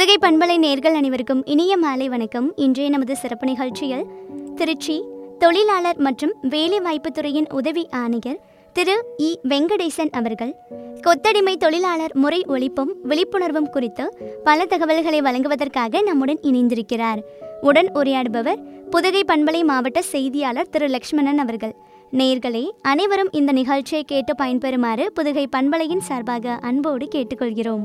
புதுகை பண்பலை நேர்கள் அனைவருக்கும் இனிய மாலை வணக்கம் இன்றைய நமது சிறப்பு நிகழ்ச்சியில் திருச்சி தொழிலாளர் மற்றும் வேலைவாய்ப்புத் துறையின் உதவி ஆணையர் திரு இ வெங்கடேசன் அவர்கள் கொத்தடிமை தொழிலாளர் முறை ஒழிப்பும் விழிப்புணர்வும் குறித்து பல தகவல்களை வழங்குவதற்காக நம்முடன் இணைந்திருக்கிறார் உடன் உரையாடுபவர் புதுகை பண்பலை மாவட்ட செய்தியாளர் திரு லக்ஷ்மணன் அவர்கள் நேர்களே அனைவரும் இந்த நிகழ்ச்சியை கேட்டு பயன்பெறுமாறு புதுகை பண்பலையின் சார்பாக அன்போடு கேட்டுக்கொள்கிறோம்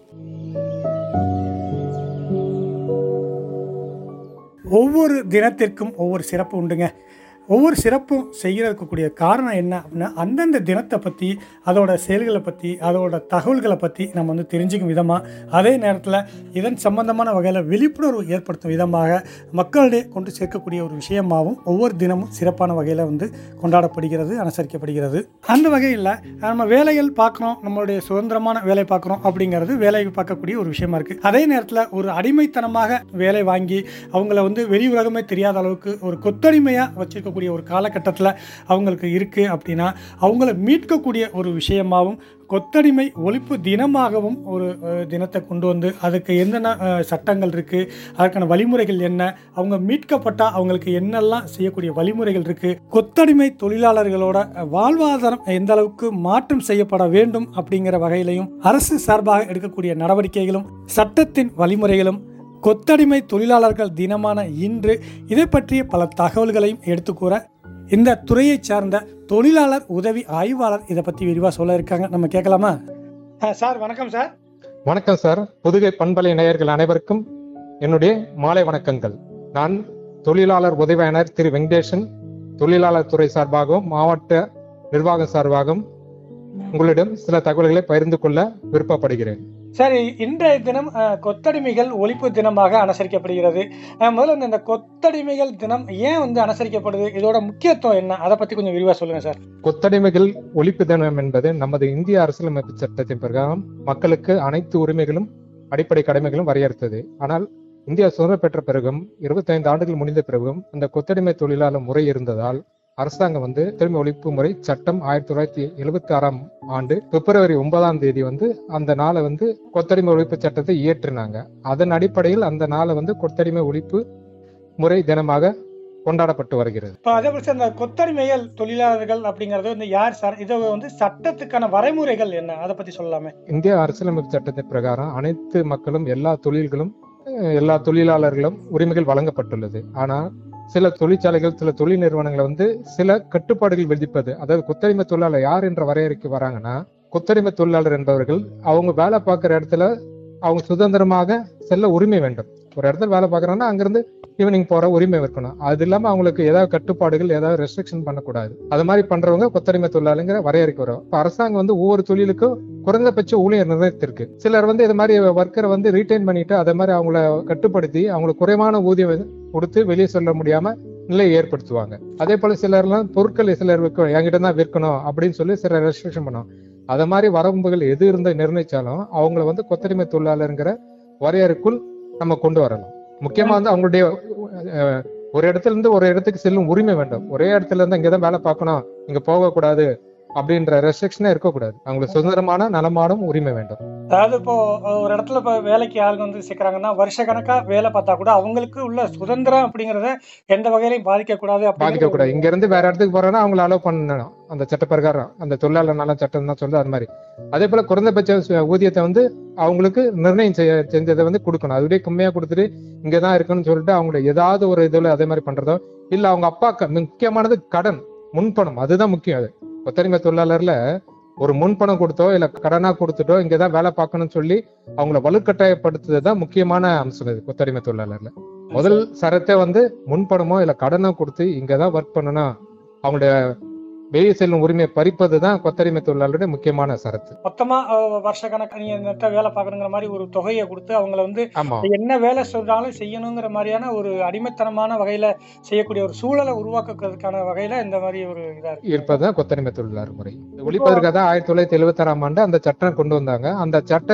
ஒவ்வொரு தினத்திற்கும் ஒவ்வொரு சிறப்பு உண்டுங்க ஒவ்வொரு சிறப்பும் செய்கிறதுக்கூடிய காரணம் என்ன அப்படின்னா அந்தந்த தினத்தை பற்றி அதோட செயல்களை பற்றி அதோட தகவல்களை பற்றி நம்ம வந்து தெரிஞ்சுக்கும் விதமாக அதே நேரத்தில் இதன் சம்பந்தமான வகையில் விழிப்புணர்வு ஏற்படுத்தும் விதமாக மக்களிடையே கொண்டு சேர்க்கக்கூடிய ஒரு விஷயமாகவும் ஒவ்வொரு தினமும் சிறப்பான வகையில் வந்து கொண்டாடப்படுகிறது அனுசரிக்கப்படுகிறது அந்த வகையில் நம்ம வேலைகள் பார்க்குறோம் நம்மளுடைய சுதந்திரமான வேலை பார்க்குறோம் அப்படிங்கிறது வேலையை பார்க்கக்கூடிய ஒரு விஷயமா இருக்குது அதே நேரத்தில் ஒரு அடிமைத்தனமாக வேலை வாங்கி அவங்கள வந்து வெளி உலகமே தெரியாத அளவுக்கு ஒரு கொத்தடிமையாக வச்சிருக்கக்கூடிய ஒரு காலகட்டத்தில் அவங்களுக்கு இருக்குது அப்படின்னா அவங்கள மீட்கக்கூடிய ஒரு விஷயமாகவும் கொத்தடிமை ஒழிப்பு தினமாகவும் ஒரு அஹ், தினத்தை கொண்டு வந்து அதுக்கு என்னென்ன அஹ், சட்டங்கள் இருக்குது அதற்கான வழிமுறைகள் என்ன அவங்க மீட்கப்பட்டால் அவங்களுக்கு என்னெல்லாம் செய்யக்கூடிய வழிமுறைகள் இருக்குது கொத்தடிமை தொழிலாளர்களோட அஹ், வாழ்வாதாரம் எந்த அளவுக்கு மாற்றம் செய்யப்பட வேண்டும் அப்படிங்கிற வகையிலையும் அரசு சார்பாக எடுக்கக்கூடிய நடவடிக்கைகளும் சட்டத்தின் வழிமுறைகளும் கொத்தடிமை தொழிலாளர்கள் தினமான இன்று இதை பற்றிய பல தகவல்களையும் எடுத்துக்கூற இந்த துறையைச் சார்ந்த தொழிலாளர் உதவி ஆய்வாளர் இதை பற்றி விரிவாக சொல்ல இருக்காங்க நம்ம கேட்கலாமா சார் வணக்கம் சார் வணக்கம் சார் புதுகை பண்பலை நேயர்கள் அனைவருக்கும் என்னுடைய மாலை வணக்கங்கள் நான் தொழிலாளர் உதவியாளர் திரு வெங்கடேசன் தொழிலாளர் துறை சார்பாகவும் மாவட்ட நிர்வாகம் சார்பாகவும் உங்களிடம் சில தகவல்களை பகிர்ந்து கொள்ள விருப்பப்படுகிறேன் சரி இன்றைய தினம் அஹ், கொத்தடிமைகள் ஒழிப்பு தினமாக அனுசரிக்கப்படுகிறது அஹ், முதல்ல இந்த- இந்த கொத்தடிமைகள் தினம் ஏன் வந்து அனுசரிக்கப்படுது இதோட முக்கியத்துவம் என்ன அதை பற்றி கொஞ்சம் விரிவாக சொல்லுங்க சார் கொத்தடிமைகள் ஒழிப்பு தினம் என்பது நமது இந்திய அரசியலமைப்பு சட்டத்தின் பிரகாரம் மக்களுக்கு அனைத்து உரிமைகளும் அடிப்படை கடமைகளும் வரையறுத்தது ஆனால் இந்தியா சுதந்திரம் பெற்ற பிறகும் 25 ஆண்டுகள் முடிந்த பிறகும் அந்த கொத்தடிமை தொழிலாளர் முறை இருந்ததால் அரசாங்கம் வந்து கொத்தடிமை ஒழிப்பு முறை சட்டம் ஆயிரத்தி தொள்ளாயிரத்தி எழுபத்தி ஆறாம் ஆண்டு பிப்ரவரி ஒன்பதாம் தேதி வந்து அந்த நாளை வந்து கொத்தடிமை ஒழிப்பு சட்டத்தை இயற்றினாங்க அதன் அடிப்படையில் அந்த நாளை வந்து கொத்தடிமை ஒழிப்பு முறை தினமாக கொண்டாடப்பட்டு வருகிறது இப்போ அதே போல இந்த கொத்தடிமைகள் தொழிலாளர்கள் அப்படிங்கிறது வந்து யார் சார் இது வந்து சட்டத்துக்கான வரைமுறைகள் என்ன அதை பற்றி சொல்லலாமே இந்திய அரசியலமைப்பு சட்டத்தின் பிரகாரம் அனைத்து மக்களும் எல்லா தொழில்களும் அஹ், எல்லா தொழிலாளர்களும் உரிமைகள் வழங்கப்பட்டுள்ளது ஆனால் சில தொழிற்சாலைகள் சில தொழில் நிறுவனங்களை வந்து சில கட்டுப்பாடுகள் விதிப்பது அதாவது கொத்தடிமை தொழிலாளர் யார் என்ற வரையறைக்கு வராங்கன்னா கொத்தடிமை தொழிலாளர் என்பவர்கள் அவங்க வேலை பார்க்குற இடத்துல அவங்க சுதந்திரமாக செல்ல உரிமை வேண்டும் ஒரு இடத்துல வேலை பார்க்குறாங்கன்னா அங்கிருந்து ஈவினிங் போற உரிமை இருக்கணும் அது இல்லாம அவங்களுக்கு ஏதாவது கட்டுப்பாடுகள் ஏதாவது ரெஸ்ட்ரிக்ஷன் பண்ணக்கூடாது அது மாதிரி பண்றவங்க கொத்தடிமை தொழிலாளிங்கிற வரையறைக்கு வரும் இப்ப அரசாங்கம் வந்து ஒவ்வொரு தொழிலுக்கும் குறைந்தபட்ச ஊழியர் நிர்ணயித்திருக்கு சிலர் வந்து இது மாதிரி ஒர்க்கரை வந்து ரீட்டைன் பண்ணிட்டு அதே மாதிரி அவங்கள கட்டுப்படுத்தி அவங்களுக்கு குறைவான ஊதியம் கொடுத்து வெளியே சொல்ல முடியாம நிலையை ஏற்படுத்துவாங்க அதே போல சிலர்லாம் பொருட்கள் சிலர் விற்க என்கிட்ட தான் விற்கணும் அப்படின்னு சொல்லி சில ரெஸ்ட்ரிக்ஷன் பண்ணுவாங்க அத மாதிரி வரம்புகள் எது இருந்து நிர்ணயிச்சாலும் அவங்கள வந்து கொத்தடிமை தொழிலாளருங்கிற வரையறைக்குள் நம்ம கொண்டு வரலாம் முக்கியமா வந்து அவங்களுடைய அஹ், ஒரு இடத்துல இருந்து ஒரு இடத்துக்கு செல்லும் உரிமை வேண்டும் ஒரே இடத்துல இருந்து இங்கதான் வேலை பார்க்கணும் இங்க போகக்கூடாது அப்படின்ற ரெஸ்ட்ரிக்ஷனே இருக்கக்கூடாது அவங்களுக்கு சுதந்திரமான நலமான உரிமை வேண்டும் அதாவது இப்போ ஒரு இடத்துல இப்போ வேலைக்கு ஆளுங்க வந்து சேர்க்குறாங்கன்னா வருஷ கணக்கா வேலை பார்த்தா கூட அவங்களுக்கு உள்ள சுதந்திரம் அப்படிங்கிறத எந்த வகையிலையும் பாதிக்கக்கூடாது பாதிக்க கூடாது இங்க இருந்து வேற இடத்துக்கு போறோம்னா அவங்களை அலோவ் பண்ணணும் அந்த சட்ட பிரகாரம் அந்த தொழிலாளர் நல சட்டம் தான் சொல்லுது அது மாதிரி அதே போல குறைந்தபட்ச சு- ஊதியத்தை வந்து அவங்களுக்கு நிர்ணயம் செய்ய செஞ்சதை வந்து கொடுக்கணும் அதுவே கம்மியா கொடுத்துட்டு இங்கதான் இருக்கணும்னு சொல்லிட்டு அவங்கள ஏதாவது ஒரு இதுல அதே மாதிரி பண்றதோ இல்ல அவங்க அப்பா க- முக்கியமானது கடன் முன்பணம் அதுதான் முக்கியம் அது ஒத்தரிமை தொழிலாளர்ல ஒரு முன்பணம் கொடுத்தோ இல்ல கடனா கொடுத்துட்டோ இங்கதான் வேலை பார்க்கணும்னு சொல்லி அவங்கள வலுக்கட்டாயப்படுத்துறது தான் முக்கியமான அம்சம் இது கொத்தடிமை தொழிலாளர்ல முதல் சரத்தை வந்து முன்பணமோ இல்ல கடனோ கொடுத்து இங்கதான் ஒர்க் பண்ணணும் அவங்களுடைய வெளியே செல்லும் உரிமையை பறிப்பது தான் கொத்தடிமை தொழிலாளருடைய முக்கியமான சரத்து மொத்தமா அஹ், வருஷ கணக்கு நீங்க இந்த இடத்துல வேலை பார்க்கணுங்கிற மாதிரி ஒரு தொகையை கொடுத்து அவங்கள வந்து ஆமா என்ன வேலை சொல்றாலும் செய்யணுங்கிற மாதிரியான ஒரு அடிமைத்தனமான வகையில செய்யக்கூடிய ஒரு சூழலை உருவாக்குறதுக்கான வகையில இந்த மாதிரி ஒரு இதா இருக்கு இருப்பதுதான் கொத்தடிமை தொழிலாளர் முறை ஒழிப்பதற்காக தான் ஆயிரத்தி தொள்ளாயிரத்தி எழுபத்தி ஆறாம் ஆண்டு அந்த சட்டம் கொண்டு வந்தாங்க அந்த சட்ட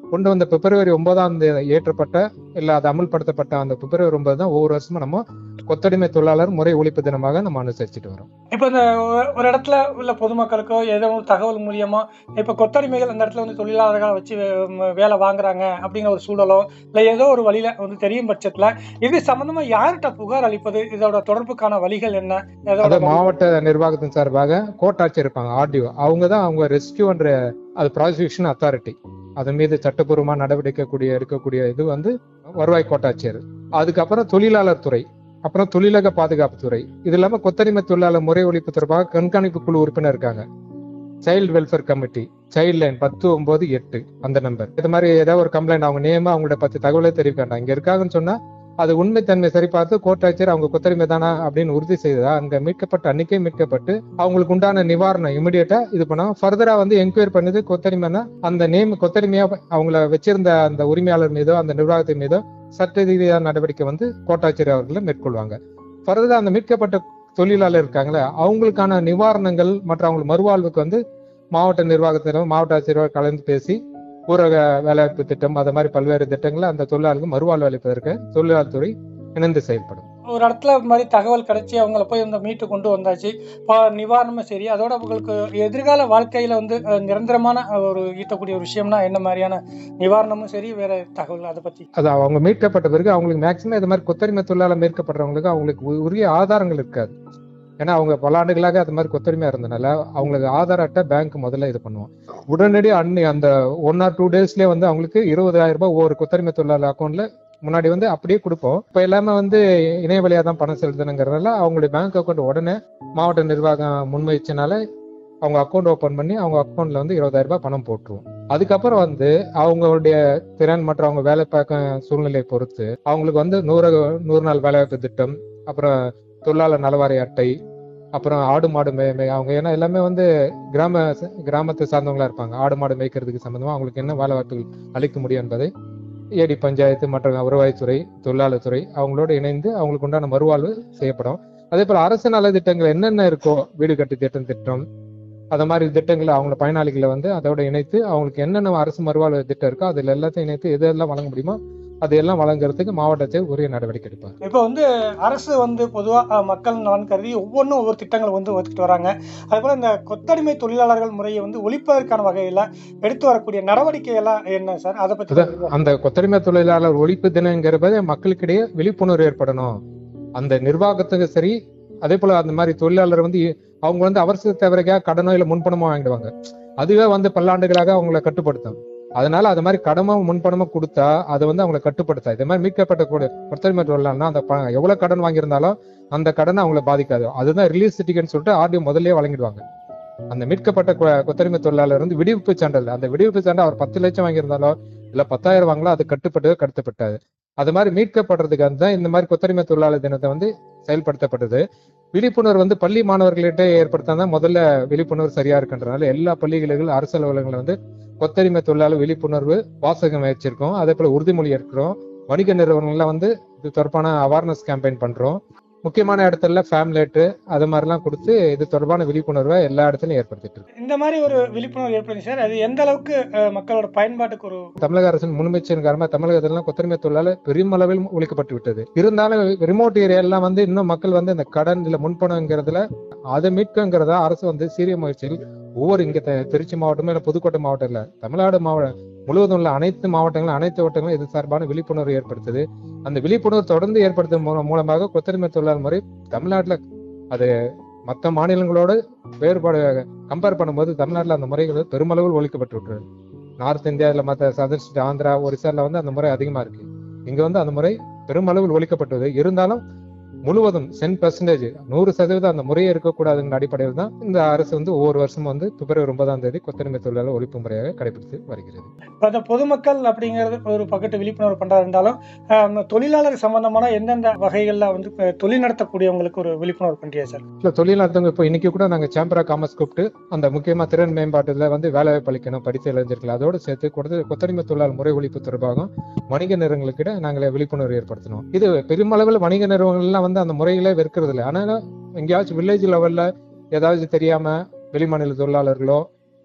கொண்டு வந்த பிப்ரவரி ஒன்பதாம் தேதி ஏற்றப்பட்ட இல்ல அது அமல்படுத்தப்பட்ட அந்த பிப்ரவரி ஒன்பது தான் ஒவ்வொரு வருஷமும் நம்ம கொத்தடிமை தொழிலாளர் முறை ஒழிப்பு தினமாக நம்ம அனுசரிச்சுட்டு வரோம் இப்போ இந்த ஒரு- ஒரு இடத்துல உள்ள பொதுமக்களுக்கோ ஏதோ ஒரு தகவல் மூலியமா இப்போ கொத்தடிமைகள் அந்த இடத்துல வந்து தொழிலாளர்களை வச்சு வே- ம- வேலை வாங்குறாங்க அப்படிங்கிற ஒரு சூழலோ இல்லை ஏதோ ஒரு வழியில வந்து தெரியும் பட்சத்துல இது சம்பந்தமா யார்கிட்ட புகார் அளிப்பது இதோட தொடர்புக்கான வழிகள் என்ன ஏதோட அதாவது மாவட்ட நிர்வாகத்தின் சார்பாக கோட்டாட்சி இருப்பாங்க ஆர்டிஓ அவங்க தான் அவங்க ரெஸ்கியூன்ற அது ப்ராசிக்யூஷன் அத்தாரிட்டி அதன் மீது சட்டப்பூர்வமா நடவடிக்கை கூடிய எடுக்கக்கூடிய இது வந்து வருவாய் கோட்டாட்சியர் அதுக்கப்புறம் தொழிலாளர் துறை அப்புறம் தொழிலக பாதுகாப்பு துறை இது இல்லாம கொத்தடிமை தொழிலாளர் முறை ஒழிப்பு தொடர்பாக கண்காணிப்பு குழு உறுப்பினர் இருக்காங்க child welfare committee child line பத்து ஒன்பது எட்டு அந்த நம்பர் இது மாதிரி ஏதாவது ஒரு கம்ப்ளைண்ட் அவங்க நேமா அவங்களோட பத்தி தகவலே தெரிவிக்க வேண்டாம் இங்க இருக்காங்கன்னு சொன்னா அது உண்மைத்தன்மை சரி பார்த்து கோட்டாட்சியர் அவங்க கொத்தடிமை தானா அப்படின்னு உறுதி செய்ததா அங்க மீட்கப்பட்ட அன்னைக்கே மீட்கப்பட்டு அவங்களுக்கு உண்டான நிவாரணம் இமிடியேட்டா இது பண்ணா ஃபர்தரா வந்து என்கொயரி பண்ணது கொத்தடிமைனா அந்த நேம் கொத்தடிமையா அவங்கள வச்சிருந்த அந்த உரிமையாளர் மீதோ அந்த நிர்வாகத்தின் மீதோ சட்ட ரீதியான நடவடிக்கை வந்து கோட்டாட்சியர் அவர்களை மேற்கொள்வாங்க ஃபர்தரா அந்த மீட்கப்பட்ட தொழிலாளர் இருக்காங்களே அவங்களுக்கான நிவாரணங்கள் மற்றும் அவங்களுக்கு மறுவாழ்வுக்கு வந்து மாவட்ட நிர்வாகத்தினர் மாவட்ட ஆட்சியரோட கலந்து பேசி ஊரக வேலைவாய்ப்பு திட்டம் அது மாதிரி பல்வேறு திட்டங்களை அந்த தொழிலாளர்களுக்கு மறுவாழ்வு அளிப்பதற்கு தொழிலாளர் துறை இணைந்து செயல்படும் ஒரு இடத்துல இது மாதிரி தகவல் கிடைச்சி அவங்கள போய் இந்த மீட்டு கொண்டு வந்தாச்சு பா- நிவாரணமும் சரி அதோட அவங்களுக்கு எதிர்கால வாழ்க்கையில வந்து அஹ், நிரந்தரமான அஹ், ஒரு ஈட்டக்கூடிய ஒரு விஷயம்னா என்ன மாதிரியான நிவாரணமும் சரி வேற தகவல் அதை பத்தி அது அவங்க மீட்கப்பட்ட பிறகு அவங்களுக்கு மேக்சிமம் இது மாதிரி கொத்தடிமை தொழிலாளர் மீட்கப்படுறவங்களுக்கு அவங்களுக்கு உ- உரிய ஆதாரங்கள் இருக்காது ஏன்னா அவங்க பல ஆண்டுகளாக அது மாதிரி கொத்தடிமையா இருந்தனால அவங்களுக்கு ஆதார அட்டை பேங்க் முதல்ல இது பண்ணுவோம் உடனடி அன்னி அந்த ஒன் ஆர் டூ டேஸ்லயே வந்து அவங்களுக்கு இருபதாயிரம் ரூபாய் ஒவ்வொரு கொத்தடிமை தொழிலாளர் அக்கௌண்ட்ல முன்னாடி வந்து அப்படியே கொடுப்போம் இப்ப எல்லாமே வந்து இணைய வழியா தான் பணம் செலுத்தணுங்கிறதுனால அவங்களுடைய பேங்க் அக்கௌண்ட் உடனே மாவட்ட நிர்வாகம் முன்வைச்சனால அவங்க அக்கௌண்ட் ஓபன் பண்ணி அவங்க அக்கௌண்ட்ல வந்து இருபதாயிரம் ரூபாய் பணம் போட்டுருவோம் அதுக்கப்புறம் வந்து அவங்களுடைய திறன் மற்றும் அவங்க வேலை பார்க்க சூழ்நிலையை பொறுத்து அவங்களுக்கு வந்து நூறு நூறு நாள் வேலைவாய்ப்பு திட்டம் அப்புறம் தொழிலாளர் நலவாரி அட்டை அப்புறம் ஆடு மாடு மே மே- அவங்க ஏன்னா எல்லாமே வந்து கிராம கிராமத்தை சார்ந்தவங்களா இருப்பாங்க ஆடு மாடு மேய்க்கிறதுக்கு சம்பந்தமா அவங்களுக்கு என்ன வேலை வாய்ப்புகள் அளிக்க முடியும் என்பதை ஏடி பஞ்சாயத்து மற்றும் வருவாய்த்துறை தொழிலாளர் துறை அவங்களோட இணைந்து அவங்களுக்கு உண்டான மறுவாழ்வு செய்யப்படும் அதே போல அரசு நல திட்டங்கள் என்னென்ன இருக்கோ வீடு கட்டு திட்டம் திட்டம் அந்த மாதிரி திட்டங்களை அவங்கள பயனாளிகளை வந்து அதோட இணைத்து அவங்களுக்கு என்னென்ன அரசு மறுவாழ்வு திட்டம் இருக்கோ அதில் எல்லாத்தையும் இணைத்து எது எல்லாம் வழங்க முடியுமோ அதையெல்லாம் வழங்குறதுக்கு மாவட்டத்தை உரிய நடவடிக்கை எடுப்பாங்க இப்போ வந்து அரசு வந்து பொதுவாக மக்கள் நலன் கருதி ஒவ்வொன்றும் ஒவ்வொரு திட்டங்கள் வந்து ஒதுக்கிட்டு வராங்க அதே போல இந்த கொத்தடிமை தொழிலாளர்கள் முறையை வந்து ஒழிப்பதற்கான வகையில் எடுத்து வரக்கூடிய நடவடிக்கை எல்லாம் என்ன சார் அதை பத்தி அதான் அந்த கொத்தடிமை தொழிலாளர் ஒழிப்பு தினங்கிறத மக்களுக்கிடையே விழிப்புணர்வு ஏற்படணும் அந்த நிர்வாகத்துக்கு சரி அதே போல அந்த மாதிரி தொழிலாளர் வந்து அவங்க வந்து அவசர தேவைக்காக கடனோ இல்ல முன்பணமோ வாங்கிடுவாங்க அதுவே வந்து பல்லாண்டுகளாக அவங்கள கட்டுப்படுத்தும் அதனால அது மாதிரி கடமோ முன்பணமோ கொடுத்தா அது வந்து அவங்களை கட்டுப்படுத்தா இதே மாதிரி மீட்கப்பட்ட கூட கொத்தடிமை தொழிலாளர்னா அந்த ப- எவ்வளவு கடன் வாங்கியிருந்தாலும் அந்த கடன் அவங்கள பாதிக்காது அதுதான் ரிலீஸ் டிக்கெட் சொல்லிட்டு ஆர்டிஓ முதல்லயே வழங்கிடுவாங்க அந்த மீட்கப்பட்ட கொ- கொத்தடிமை தொழிலாளர் வந்து விடுவிப்பு சான்றிதழ் அந்த விடுவிப்பு சான்று அவர் பத்து லட்சம் வாங்கியிருந்தாலோ இல்ல பத்தாயிரம் வாங்கலாம் அது கட்டுப்பட்டு கட்டுப்பட்டாது அது மாதிரி மீட்கப்படுறதுக்கு தான் இந்த மாதிரி கொத்தடிமை தொழிலாளர் தினத்தை வந்து செயல்படுத்தப்பட்டது விழிப்புணர்வு வந்து பள்ளி மாணவர்கள்கிட்ட ஏற்படுத்தினா முதல்ல விழிப்புணர்வு சரியா இருக்குன்றனால எல்லா பள்ளிகளிலும் அரசு அலுவலகங்களை வந்து கொத்தடிமை தொழிலாளர் விழிப்புணர்வு வாசகம் வச்சிருக்கோம் அதே போல உறுதிமொழி எடுக்கிறோம் வணிக நிறுவனங்கள்ல வந்து இது தொடர்பான அவேர்னஸ் கேம்பெயின் பண்றோம் முக்கியமான இடத்துல ஃபேம்லேட்டு அது மாதிரிலாம் கொடுத்து இது தொடர்பான விழிப்புணர்வை எல்லா இடத்துலயும் ஏற்படுத்திட்டு இருக்கோம் இந்த மாதிரி ஒரு விழிப்புணர்வு ஏற்படுங்க சார் அது எந்த அளவுக்கு அஹ், மக்களோட பயன்பாட்டுக்கு ஒரு தமிழக அரசின் முன்முயற்சியின் காரணமா தமிழகத்திலாம் கொத்தடிமை தொழிலாளர் பெருமளவில் ஒழிக்கப்பட்டு விட்டது இருந்தாலும் ரிமோட் ஏரியாலாம் வந்து இன்னும் மக்கள் வந்து இந்த கடன் இல்ல முன்பணங்கிறதுல அதை மீட்கங்கிறதா அரசு வந்து சீரிய முயற்சியில் ஒவ்வொரு இங்க த- திருச்சி மாவட்டமோ இல்ல புதுக்கோட்டை மாவட்டம் இல்ல தமிழ்நாடு மாவட்டம் முழுவதும் உள்ள அனைத்து மாவட்டங்களும் அனைத்து வட்டங்களும் இது சார்பான விழிப்புணர்வு ஏற்படுத்துது அந்த விழிப்புணர்வு தொடர்ந்து ஏற்படுத்தும் மூலம் மூலமாக கொத்தடிமை தொழிலாளர் முறை தமிழ்நாட்டுல அது மற்ற மாநிலங்களோடு வேறுபாடு கம்பேர் பண்ணும்போது தமிழ்நாட்டுல அந்த முறைகள் பெருமளவில் ஒழிக்கப்பட்டு விட்டுருது நார்த் இந்தியாவில் மற்ற சதர் ஸ்டேட் ஆந்திரா ஒரிசால வந்து அந்த முறை அதிகமா இருக்கு இங்க வந்து அந்த முறை பெருமளவில் ஒழிக்கப்பட்டது இருந்தாலும் முழுவதும் சென் பெர்சன்டேஜ் நூறு சதவீதம் அந்த முறையே இருக்கக்கூடாதுங்கிற அடிப்படையில் தான் இந்த அரசு வந்து ஒவ்வொரு வருஷமும் வந்து பிப்ரவரி ஒன்பதாம் தேதி கொத்தடிமை தொழிலாளர் ஒழிப்பு முறையாக கடைபிடித்து வருகிறது இப்ப அந்த பொதுமக்கள் அப்படிங்கிறது ஒரு பக்கத்து விழிப்புணர்வு பண்றா இருந்தாலும் அஹ், தொழிலாளர் சம்பந்தமான எந்தெந்த வகைகள்ல வந்து அஹ், தொழில் நடத்தக்கூடியவங்களுக்கு ஒரு விழிப்புணர்வு பண்றியா சார் இல்ல தொழில் நடத்தவங்க இப்போ இன்னைக்கு கூட நாங்க சேம்பர் ஆஃப் காமர்ஸ் கூப்பிட்டு அந்த முக்கியமா திறன் மேம்பாட்டுல வந்து வேலை வாய்ப்பு அளிக்கணும் படித்த இளைஞர்கள் அதோடு சேர்த்து கொடுத்து கொத்தடிமை தொழிலாளர் முறை ஒழிப்பு தொடர்பாகவும் வணிக நிறுவனங்களுக்கிட்ட நாங்கள் விழிப்புணர்வு ஏற்படுத்தணும் இது பெருமளவில் வணிக நிறுவனங்கள்லாம் வந்து அந்த முறைகளே வெறுக்கிறது இல்லை ஆனால் எங்கேயாச்சும் வில்லேஜ் லெவல்ல ஏதாவது தெரியாம வெளிமாநில தொழிலாளர்களோ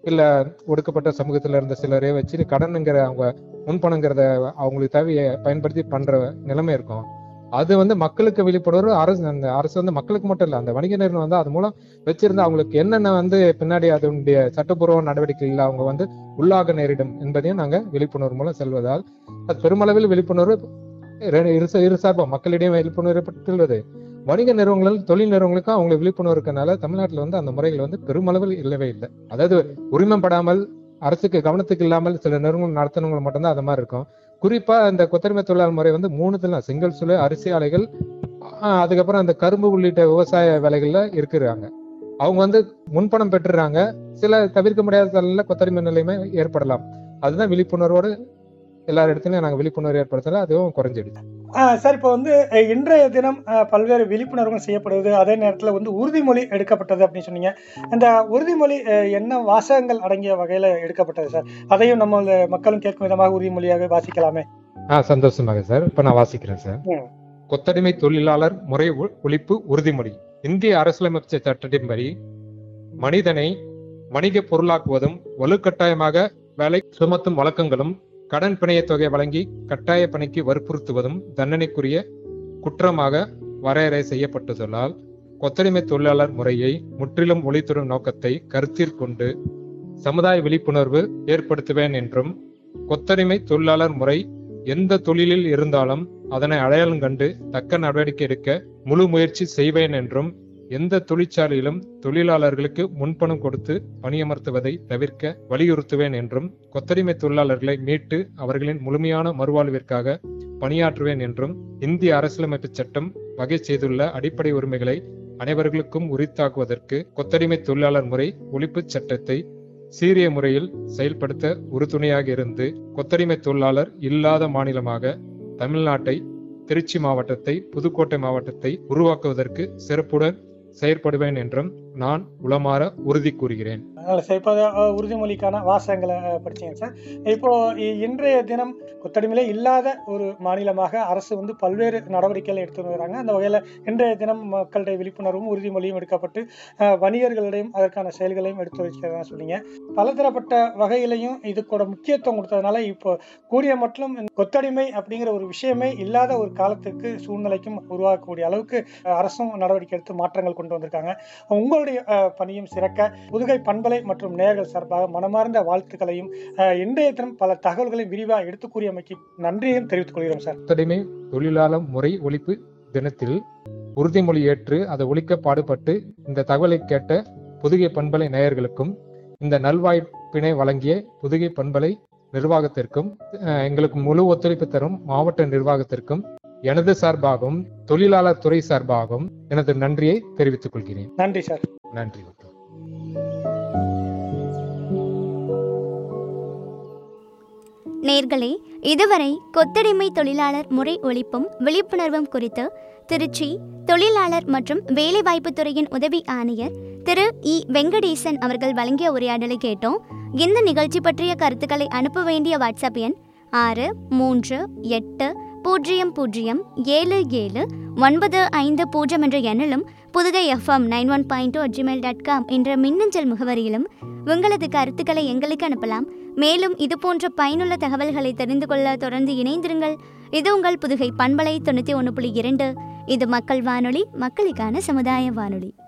இல்ல ஒடுக்கப்பட்ட சமூகத்துல இருந்த சிலரே வச்சு கடனுங்கிற அவங்க முன்பணங்கிறத அவங்களுக்கு தேவையை பயன்படுத்தி பண்ற நிலைமை இருக்கும் அது வந்து மக்களுக்கு விழிப்புணர்வு அரசு அந்த அரசு வந்து மக்களுக்கு மட்டும் இல்ல அந்த வணிக நிறுவனம் வந்து அது மூலம் வச்சிருந்த அவங்களுக்கு என்னென்ன வந்து பின்னாடி அதனுடைய சட்டப்பூர்வ நடவடிக்கைகள் அவங்க வந்து உள்ளாக நேரிடும் என்பதையும் நாங்க விழிப்புணர்வு மூலம் செல்வதால் அது பெருமளவில் விழிப்புணர்வு இரு- இரு- இருசார்பா மக்களிடையே விழிப்புணர்வு ஏற்பட்டுள்ளது வணிக நிறுவனங்கள் தொழில் நிறுவனங்களுக்கும் அவங்க விழிப்புணர்வு இருக்கனால தமிழ்நாட்டுல வந்து அந்த முறைகள் வந்து பெருமளவில் இல்லவே இல்லை அதாவது உரிமம் படாமல் அரசுக்கு கவனத்துக்கு இல்லாமல் சில நிறுவனங்கள் நடத்தினவங்க மட்டும்தான் அது மாதிரி இருக்கும் குறிப்பா இந்த கொத்தடிமை தொழிலாளர் முறை வந்து மூணுத்துல செங்கல் சுலை அரிசி ஆலைகள் ஆஹ் அதுக்கப்புறம் அந்த கரும்பு உள்ளிட்ட விவசாய வேலைகள்ல இருக்கிறாங்க அவங்க வந்து முன்பணம் பெற்றுறாங்க சில தவிர்க்க முடியாத சூழல்ல கொத்தடிமை நிலைமை ஏற்படலாம் அதுதான் விழிப்புணர்வோடு எல்லார் இடத்துலயும் நாங்க விழிப்புணர்வு ஏற்படுத்தல அதுவும் குறைஞ்சிடுச்சு ஆஹ் சார் இப்போ வந்து அஹ், இன்றைய தினம் அஹ், பல்வேறு விழிப்புணர்வுகள் செய்யப்படுவது அதே நேரத்தில் வந்து உறுதிமொழி எடுக்கப்பட்டது அப்படின்னு சொன்னீங்க அந்த உறுதிமொழி அஹ், என்ன வாசகங்கள் அடங்கிய வகையில் எடுக்கப்பட்டது சார் அதையும் நம்ம இந்த மக்களும் கேட்கும் விதமாக உறுதிமொழியாக வாசிக்கலாமே ஆஹ் சந்தோஷமாக சார் இப்ப நான் வாசிக்கிறேன் சார் ம். கொத்தடிமை தொழிலாளர் முறை ஒ- ஒழிப்பு உறுதிமொழி இந்திய அரசியலமைப்பு சட்டத்தின்படி மனிதனை வணிக பொருளாக்குவதும் வலுக்கட்டாயமாக வேலை சுமத்தும் வழக்கங்களும் கடன் பிணையத் தொகை வழங்கி கட்டாய பணிக்கு வற்புறுத்துவதும் தண்டனைக்குரிய குற்றமாக வரையறை செய்யப்பட்டதால் கொத்தடிமை தொழிலாளர் முறையை முற்றிலும் ஒழித்துடும் நோக்கத்தை கருத்தில் கொண்டு சமுதாய விழிப்புணர்வு ஏற்படுத்துவேன் என்றும் கொத்தடிமை தொழிலாளர் முறை எந்த தொழிலில் இருந்தாலும் அதனை அடையாளம் கண்டு தக்க நடவடிக்கை எடுக்க முழு முயற்சி செய்வேன் என்றும் எந்த தொழிற்சாலையிலும் தொழிலாளர்களுக்கு முன்பணம் கொடுத்து பணியமர்த்துவதை தவிர்க்க வலியுறுத்துவேன் என்றும் கொத்தடிமை தொழிலாளர்களை மீட்டு அவர்களின் முழுமையான மறுவாழ்விற்காக பணியாற்றுவேன் என்றும் இந்திய அரசியலமைப்பு சட்டம் வகை செய்துள்ள அடிப்படை உரிமைகளை அனைவர்களுக்கும் உரித்தாக்குவதற்கு கொத்தடிமை தொழிலாளர் முறை ஒழிப்புச் சட்டத்தை சீரிய முறையில் செயல்படுத்த உறுதுணையாக இருந்து கொத்தடிமை தொழிலாளர் இல்லாத மாநிலமாக தமிழ்நாட்டை திருச்சி மாவட்டத்தை புதுக்கோட்டை மாவட்டத்தை உருவாக்குவதற்கு சிறப்புடன் செயற்படுவேன் என்றும் நான் உளமாற உறுதி கூறுகிறேன் அதனால சார் இப்போ அஹ், உறுதிமொழிக்கான வாசகங்களை அஹ், படிச்சீங்க சார் இப்போ இ- இன்றைய தினம் கொத்தடிமையிலே இல்லாத ஒரு மாநிலமாக அரசு வந்து பல்வேறு நடவடிக்கைகள் எடுத்து வராங்க அந்த வகையில் இன்றைய தினம் மக்களுடைய விழிப்புணர்வும் உறுதிமொழியும் எடுக்கப்பட்டு அஹ், வணிகர்களிடையும் அதற்கான செயல்களையும் எடுத்து வைக்கிறதா சொன்னீங்க பலதரப்பட்ட வகையிலையும் இதுக்கோட முக்கியத்துவம் கொடுத்ததுனால இப்போ கூடிய மட்டும் கொத்தடிமை அப்படிங்கிற ஒரு விஷயமே இல்லாத ஒரு காலத்துக்கு சூழ்நிலைக்கும் உருவாக்கக்கூடிய அளவுக்கு அஹ், அரசும் நடவடிக்கை எடுத்து மாற்றங்கள் கொண்டு வந்திருக்காங்க உங்களுடைய அஹ், பணியும் சிறக்க புதுகை பண்பலை மற்றும் நேயர்கள் சார்பாக மனமார்ந்த வாழ்த்துக்களையும் அஹ், இன்றைய தினம் பல தகவல்களையும் விரிவாக எடுத்து கூறியமைக்கு நன்றியையும் தெரிவித்துக் கொள்கிறோம் சார் கொத்தடிமை தொழிலாளர் முறை ஒழிப்பு தினத்தில் உறுதிமொழி ஏற்று அதை ஒழிக்க பாடுபட்டு இந்த தகவலை கேட்ட புதுகை பண்பலை நேயர்களுக்கும் இந்த நல்வாய்ப்பினை வழங்கிய புதுகை பண்பலை நிர்வாகத்திற்கும் அஹ், எங்களுக்கு முழு ஒத்துழைப்பு தரும் மாவட்ட நிர்வாகத்திற்கும் எனது சார்பாகவும் தொழிலாளர் துறை சார்பாகவும் எனது நன்றியை தெரிவித்துக் கொள்கிறேன் நன்றி சார் நன்றி நேர்களே இதுவரை கொத்தடிமை தொழிலாளர் முறை ஒழிப்பும் விழிப்புணர்வும் குறித்து திருச்சி தொழிலாளர் மற்றும் வேலைவாய்ப்புத் துறையின் உதவி ஆணையர் திரு இ வெங்கடேசன் அவர்கள் வழங்கிய உரையாடலை கேட்டோம் இந்த நிகழ்ச்சி பற்றிய கருத்துக்களை அனுப்ப வேண்டிய வாட்ஸ்அப் எண் ஆறு மூன்று எட்டு பூஜ்ஜியம் பூஜ்ஜியம் ஏழு ஏழு ஒன்பது ஐந்து பூஜ்ஜியம் என்ற எண்ணிலும் Pudugai FM nine one point two Gmail dot com என்ற மின்னஞ்சல் முகவரியிலும் உங்களது கருத்துக்களை எங்களுக்கு அனுப்பலாம் மேலும் இது போன்ற பயனுள்ள தகவல்களை தெரிந்து கொள்ள தொடர்ந்து இணைந்திருங்கள் இது உங்கள் புதுகை பண்பலை தொண்ணூற்றி ஒன்று புள்ளி இரண்டு இது மக்கள் வானொலி மக்களுக்கான சமுதாய வானொலி